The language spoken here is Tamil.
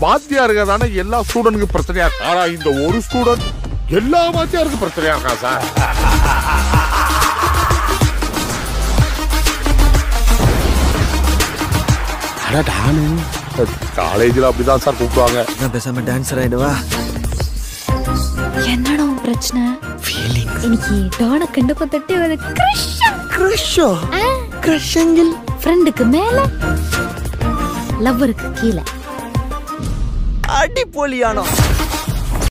வாத்தியாருங்க தானே எல்லா ஸ்டூடெண்ட்டுக்கு பிரச்சனையா இருக்கு ஆனா இந்த ஒரு ஸ்டூடெண்ட் எல்லா வாத்தியாருக்கு பிரச்சனையா இருக்கா சார் காலேஜில் அப்படிதான் சார் கூப்பிடுவாங்க நான் பேசாம டான்ஸர் ஆயிடுவா என்னடா உன் பிரச்சனை എനിക്ക് ഡോണ കണ്ടപ്പോ തൊട്ടേ ഒരു ക്രഷ് கிரஷோ கிரஷங்கில் ஃப்ரெண்டுக்கு மேல லவ்வருக்கு கீழே அடி போலியானோ